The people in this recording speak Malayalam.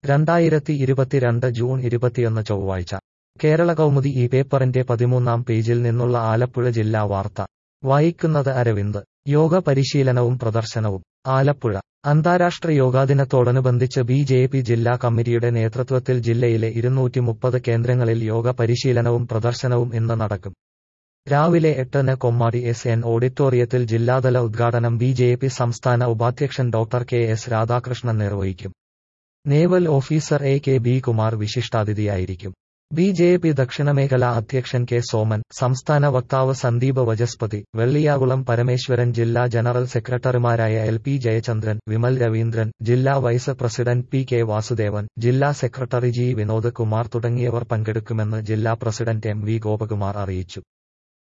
രണ്ടായിരത്തി ഇരുപത്തിരണ്ട് ജൂൺ ഇരുപത്തിയൊന്ന് ചൊവ്വാഴ്ച കേരള കൗമുദി ഈ പേപ്പറിന്റെ പതിമൂന്നാം പേജിൽ നിന്നുള്ള ആലപ്പുഴ ജില്ലാ വാർത്ത വായിക്കുന്നത് അരവിന്ദ് യോഗ പരിശീലനവും പ്രദർശനവും ആലപ്പുഴ അന്താരാഷ്ട്ര യോഗാദിനത്തോടനുബന്ധിച്ച് ബി ജെ പി ജില്ലാ കമ്മിറ്റിയുടെ നേതൃത്വത്തിൽ ജില്ലയിലെ ഇരുന്നൂറ്റി മുപ്പത് കേന്ദ്രങ്ങളിൽ യോഗ പരിശീലനവും പ്രദർശനവും ഇന്ന് നടക്കും രാവിലെ എട്ടിന് കൊമ്മാടി എസ് എൻ ഓഡിറ്റോറിയത്തിൽ ജില്ലാതല ഉദ്ഘാടനം ബി ജെ പി സംസ്ഥാന ഉപാധ്യക്ഷൻ ഡോക്ടർ കെ എസ് രാധാകൃഷ്ണൻ നിർവഹിക്കും naval officer A K B Kumar വിശിഷ്ടാതിഥിയായിരിക്കും ബി ജെ പി ദക്ഷിണമേഖലാ അധ്യക്ഷൻ കെ സോമൻ സംസ്ഥാന വക്താവ് സന്ദീപ് വജസ്പതി വെള്ളിയാകുളം പരമേശ്വരൻ ജില്ലാ ജനറൽ സെക്രട്ടറിമാരായ എൽ പി ജയചന്ദ്രൻ വിമൽ രവീന്ദ്രൻ ജില്ലാ vice president P K Vasudevan ജില്ലാ സെക്രട്ടറി ജി വിനോദ് കുമാർ തുടങ്ങിയവർ പങ്കെടുക്കുമെന്ന് ജില്ലാ പ്രസിഡന്റ് എം വി ഗോപകുമാർ അറിയിച്ചു